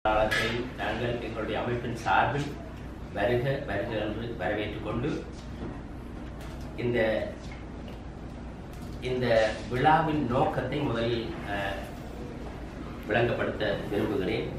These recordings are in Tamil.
காலத்தையும் நாங்கள் எங்களுடைய அமைப்பின் சார்பில் வருக வருக என்று வரவேற்றுக் கொண்டு இந்த இந்த விழாவின் நோக்கத்தை முதலில் அஹ், விளங்கப்படுத்த விரும்புகிறேன்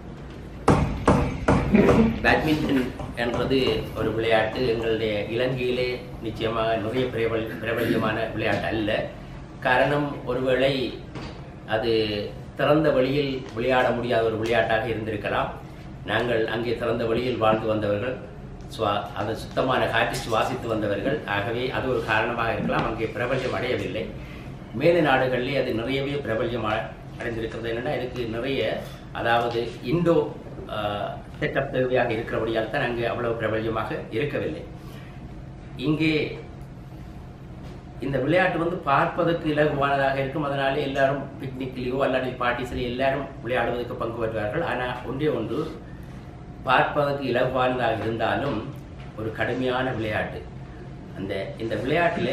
பேட்மிண்டன் என்றது ஒரு விளையாட்டு எங்களுடைய இலங்கையிலே நிச்சயமாக நிறைய பிரபல் பிரபல்யமான விளையாட்டு அல்ல காரணம் ஒருவேளை அது திறந்த வெளியில் விளையாட முடியாத ஒரு விளையாட்டாக இருந்திருக்கலாம் நாங்கள் அங்கே திறந்த வெளியில் வாழ்ந்து வந்தவர்கள் சுவா அது சுத்தமான காற்றை சுவாசித்து வந்தவர்கள் ஆகவே அது ஒரு காரணமாக இருக்கலாம் அங்கே பிரபல்யம் அடையவில்லை மேலை நாடுகளிலே அது நிறையவே பிரபல்யம் அ- அடைந்திருக்கிறது என்னன்னா இதுக்கு நிறைய அதாவது இண்டோ செட்டப் தேவையாக இருக்கிறபடியால் தான் அங்கே அவ்வளவு பிரபல்யமாக இருக்கவில்லை இங்கே இந்த விளையாட்டு வந்து பார்ப்பதற்கு இலகுவானதாக இருக்கும் அதனாலே எல்லாரும் பிக்னிக்லேயோ அல்லது பார்ட்டிஸ்லேயோ எல்லாரும் விளையாடுவதற்கு பங்கு பெறுவார்கள் ஆனால் ஒன்றே ஒன்று பார்ப்பதற்கு இலகுவானதாக இருந்தாலும் ஒரு கடுமையான விளையாட்டு அந்த இந்த விளையாட்டில்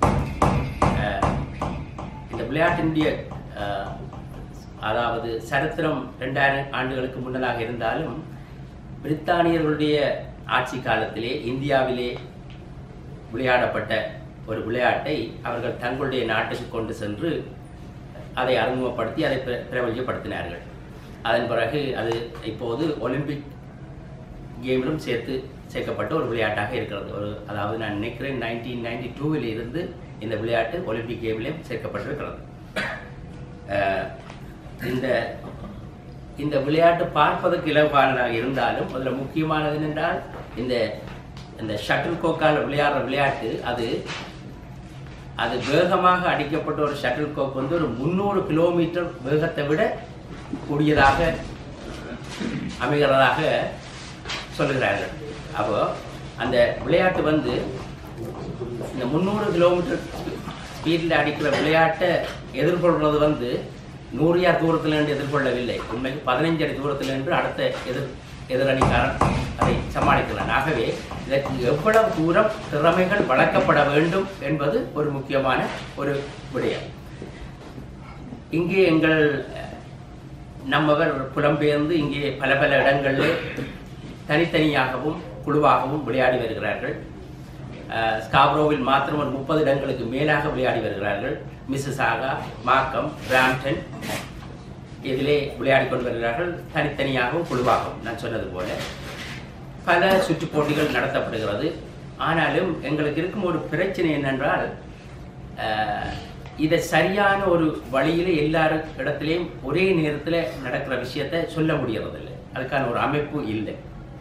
இந்த விளையாட்டினுடைய அஹ், அதாவது சரித்திரம் ரெண்டாயிரம் ஆண்டுகளுக்கு முன்னதாக இருந்தாலும் பிரித்தானியர்களுடைய ஆட்சி காலத்திலே இந்தியாவிலே விளையாடப்பட்ட ஒரு விளையாட்டை அவர்கள் தங்களுடைய நாட்டுக்கு கொண்டு சென்று அதை அறிமுகப்படுத்தி அதை பிர- பிரபல்யப்படுத்தினார்கள் அதன் பிறகு அது இப்போது ஒலிம்பிக் கேமிலும் சேர்த்து சேர்க்கப்பட்ட ஒரு விளையாட்டாக இருக்கிறது ஒரு அதாவது நான் நினைக்கிறேன் நைன்டீன் நைன்டி டூவில் இருந்து இந்த விளையாட்டு ஒலிம்பிக் கேமிலும் சேர்க்கப்பட்டிருக்கிறது அஹ், இந்த இந்த விளையாட்டு பார்ப்பதற்கு இலகுவானதாக இருந்தாலும் அதில் முக்கியமானது என்னென்றால் இந்த இந்த ஷட்டில் கோக்கால் விளையாடுற விளையாட்டு அது அது வேகமாக அடிக்கப்பட்ட ஒரு ஷட்டில் கோக் வந்து ஒரு முந்நூறு கிலோமீட்டர் வேகத்தை விட கூடியதாக அமைகிறதாக சொல்லுகிறார்கள் அப்போ அந்த விளையாட்டு வந்து இந்த முந்நூறு கிலோமீட்டர் ஸ்பீடில் அடிக்கிற விளையாட்டை எதிர்கொள்வது வந்து நூறு யார் தூரத்தில் நின்று எதிர்கொள்ளவில்லை உண்மைக்கு பதினைஞ்சு அடி தூரத்தில் நின்று அடுத்த எதிர் எதிரணிக்காரன் அதை சமாளிக்கிறான் ஆகவே இதற்கு எவ்வளவு தூரம் திறமைகள் வளர்க்கப்பட வேண்டும் என்பது ஒரு முக்கியமான ஒரு விடயம் இங்கே எங்கள் நம்மவர் புலம்பெயர்ந்து இங்கே பல பல இடங்களில் தனித்தனியாகவும் குழுவாகவும் விளையாடி வருகிறார்கள் அஹ், ஸ்காப்ரோவில் மாத்திரம் ஒரு முப்பது இடங்களுக்கு மேலாக விளையாடி வருகிறார்கள் மிஸ்ஸாகா மாக்கம் பிராம்டன் இதிலே விளையாடி கொண்டு வருகிறார்கள் தனித்தனியாகவும் குழுவாகவும் நான் சொன்னது போல பல சுற்றுப் போட்டிகள் நடத்தப்படுகிறது ஆனாலும் எங்களுக்கு இருக்கும் ஒரு பிரச்சனை என்னென்றால் அஹ், இதை சரியான ஒரு வழியில் எல்லாரு இடத்துலையும் ஒரே நேரத்தில் நடக்கிற விஷயத்தை சொல்ல முடியறதில்லை அதுக்கான ஒரு அமைப்பு இல்லை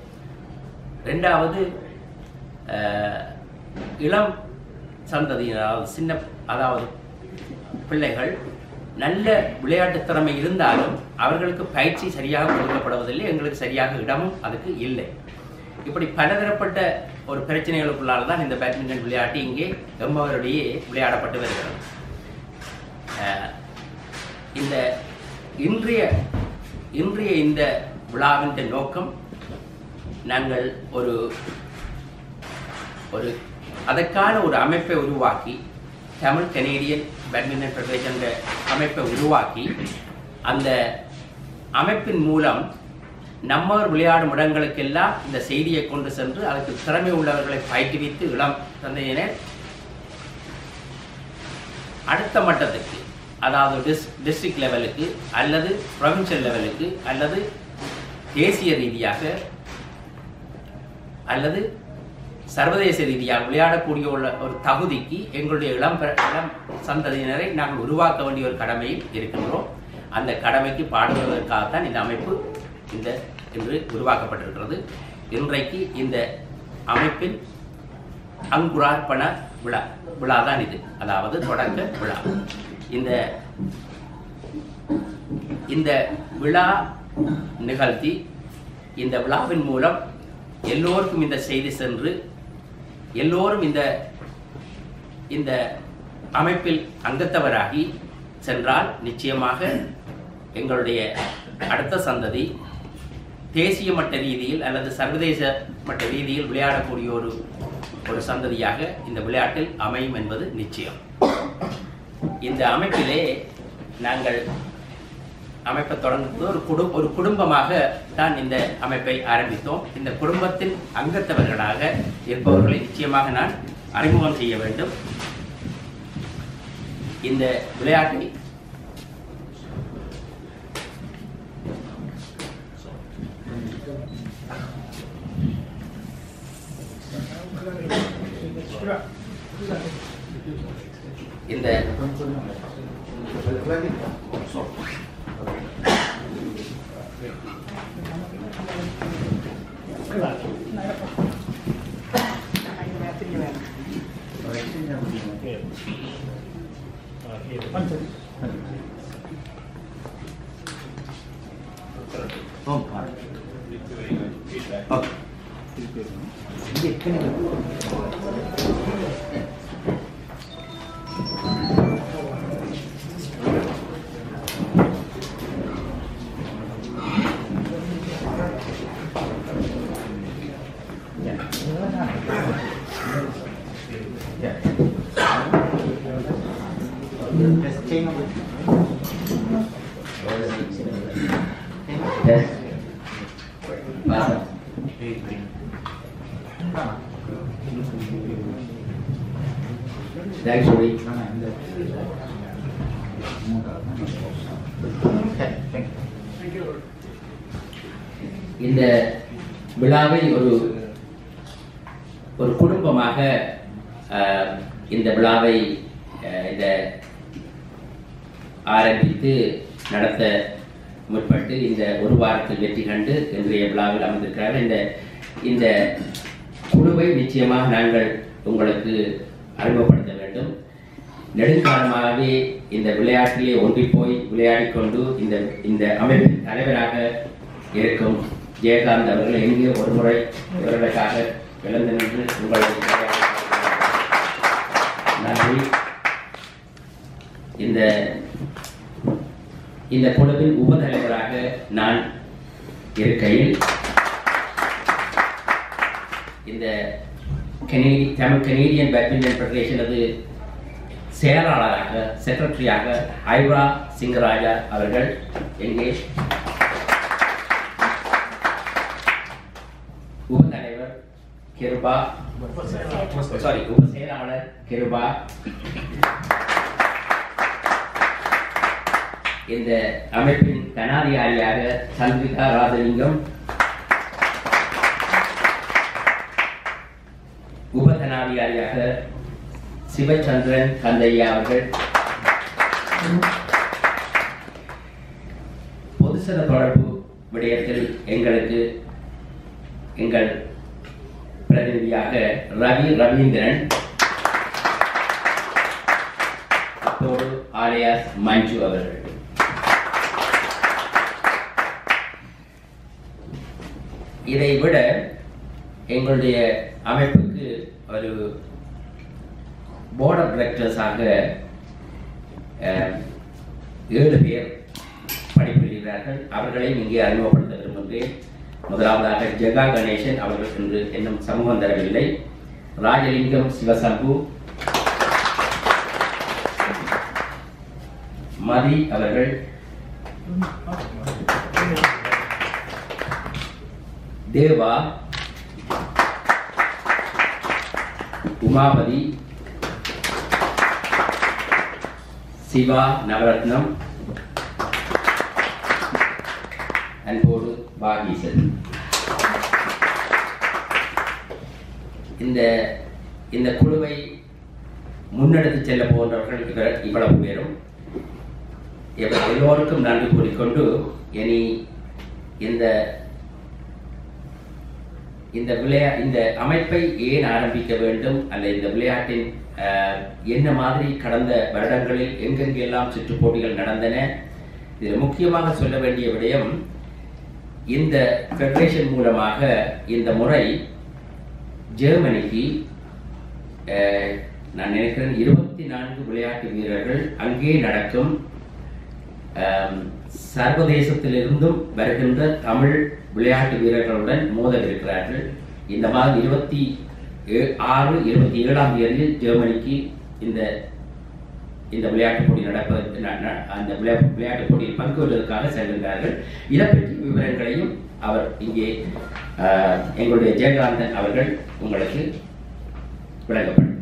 ரெண்டாவது அஹ், இளம் சந்ததியினர் அதாவது சின்ன அதாவது பிள்ளைகள் நல்ல விளையாட்டு திறமை இருந்தாலும் அவர்களுக்கு பயிற்சி சரியாக கொடுக்கப்படுவதில்லை எங்களுக்கு சரியாக இடமும் அதுக்கு இல்லை இப்படி பலதரப்பட்ட ஒரு பிரச்சனைகளுக்குள்ளால் தான் இந்த பேட்மிண்டன் விளையாட்டு இங்கே எம்மவரிடையே விளையாடப்பட்டு வருகிறது அஹ், இந்த இன்றைய இன்றைய இந்த விழாவின் நோக்கம் நாங்கள் ஒரு ஒரு அதற்கான ஒரு அமைப்பை உருவாக்கி தமிழ் கனேடியன் பேட்மிண்டன் ஃபெடரேஷன் என்ற அமைப்பை உருவாக்கி அந்த அமைப்பின் மூலம் நம்மவர் விளையாடும் இடங்களுக்கெல்லாம் இந்த செய்தியை கொண்டு சென்று அதுக்கு திறமை உள்ளவர்களை பயிற்றுவித்து இளம் தந்தையினர் அடுத்த மட்டத்துக்கு அதாவது டிஸ் டிஸ்ட்ரிக்ட் லெவலுக்கு அல்லது ப்ரொவின்சியல் லெவலுக்கு அல்லது தேசிய ரீதியாக அல்லது சர்வதேச ரீதியாக விளையாடக்கூடிய உள்ள ஒரு தகுதிக்கு எங்களுடைய இளம் பெ- இளம் சந்ததியினரை நாங்கள் உருவாக்க வேண்டிய ஒரு கடமையில் இருக்கின்றோம் அந்த கடமைக்கு பாடுவதற்காகத்தான் இந்த அமைப்பு இந்த இன்று உருவாக்கப்பட்டிருக்கிறது இன்றைக்கு இந்த அமைப்பின் அங்குரார்ப்பண விழா விழா தான் இது அதாவது தொடக்க விழா இந்த இந்த விழா நிகழ்த்தி இந்த விழாவின் மூலம் எல்லோருக்கும் இந்த செய்தி சென்று எல்லோரும் இந்த இந்த அமைப்பில் அங்கத்தவராகி சென்றால் நிச்சயமாக எங்களுடைய அடுத்த சந்ததி தேசிய மட்ட ரீதியில் அல்லது சர்வதேச மட்ட ரீதியில் விளையாடக்கூடிய ஒரு ஒரு சந்ததியாக இந்த விளையாட்டில் அமையும் என்பது நிச்சயம் இந்த அமைப்பிலே நாங்கள் அமைப்பை தொடங்கும்போது ஒரு குடும் ஒரு குடும்பமாக தான் இந்த அமைப்பை ஆரம்பித்தோம் இந்த குடும்பத்தின் அங்கத்தவர்களாக இருப்பவர்களை நிச்சயமாக நான் அறிமுகம் செய்ய வேண்டும் இந்த விளையாட்டை இந்த Thanks, Uri. இந்த விழாவை ஒரு ஒரு குடும்பமாக அஹ், இந்த விழாவை அஹ், இந்த ஆரம்பித்து நடத்த முற்பட்டு இந்த ஒரு வாரத்தில் வெற்றி கண்டு இன்றைய விழாவில் அமர்ந்திருக்கிறார்கள் இந்த இந்த குழுவை நிச்சயமாக நாங்கள் உங்களுக்கு அறிமுகப்படுத்த வேண்டும் நெடுங்காலமாகவே இந்த விளையாட்டிலே ஒன்றி போய் விளையாடிக் கொண்டு இந்த இந்த அமைப்பின் தலைவராக இருக்கும் ஜெயகாந்த் அவர்கள் எங்கே ஒரு முறை இவர்களுக்காக விளந்து நின்று உங்களுக்கு நன்றி இந்த இந்த குழுவின் உபதலைவராக நான் இருக்கையில் இந்த கனேடி தமிழ் கனேடியன் பேட்மிண்டன் ஃபெடரேஷன் அது செயலாளராக செக்ரட்டரியாக ஐவரா சிங்கராஜா அவர்கள் எங்கே உபதலைவர் கிருபா சாரி உப செயலாளர் கிருபா இந்த அமைப்பின் தனாதிகாரியாக சந்திரிகா ராஜலிங்கம் உபதனாதிகாரியாக சிவச்சந்திரன் கந்தையா அவர்கள் பொதுசன தொடர்பு விடயத்தில் எங்களுக்கு எங்கள் பிரதிநிதியாக ரவி ரவீந்திரன் அத்தோடு ஆலியாஸ் மஞ்சு அவர்கள் இதை விட எங்களுடைய அமைப்புக்கு ஒரு போர்ட் ஆஃப் டிரெக்டர்ஸாக ஏழு பேர் பணிபுரிகிறார்கள் அவர்களையும் இங்கே அறிமுகப்படுத்த விரும்புகிறேன் முதலாவதாக ஜெகா கணேசன் அவர்கள் இன்று இன்னும் சமூகம் தரவில்லை ராஜலிங்கம் சிவசம்பு மதி அவர்கள் தேவா உமாபதி சிவா நவரத்னம் அன்போடு பாகீசன் இந்த இந்த குழுவை முன்னெடுத்து செல்ல போன்றவர்கள் இவர் இவ்வளவு பேரும் இவர் எல்லோருக்கும் நன்றி கூறிக்கொண்டு இனி இந்த இந்த விளையா இந்த அமைப்பை ஏன் ஆரம்பிக்க வேண்டும் அல்ல இந்த விளையாட்டின் அஹ், என்ன மாதிரி கடந்த வருடங்களில் எங்கெங்கெல்லாம் சுற்றுப் போட்டிகள் நடந்தன இதில் முக்கியமாக சொல்ல வேண்டிய விடயம் இந்த ஃபெடரேஷன் மூலமாக இந்த முறை ஜெர்மனிக்கு அஹ், நான் நினைக்கிறேன் இருபத்தி நான்கு விளையாட்டு வீரர்கள் அங்கே நடக்கும் ஆம், சர்வதேசத்திலிருந்தும் வருகின்ற தமிழ் விளையாட்டு வீரர்களுடன் மோதல் இருக்கிறார்கள் இந்த மாதம் இருபத்தி ஏ- ஆறு இருபத்தி ஏழாம் தேதியில் ஜெர்மனிக்கு இந்த இந்த விளையாட்டுப் போட்டி நடப்பதற்கு ந- ந- அந்த விளையா- விளையாட்டுப் போட்டியில் பங்கு கொள்வதற்காக செல்கின்றார்கள் இதை பற்றி விவரங்களையும் அவர் இங்கே ஆஹ், எங்களுடைய ஜெயகாந்தன் அவர்கள் உங்களுக்கு விளக்கப்படும்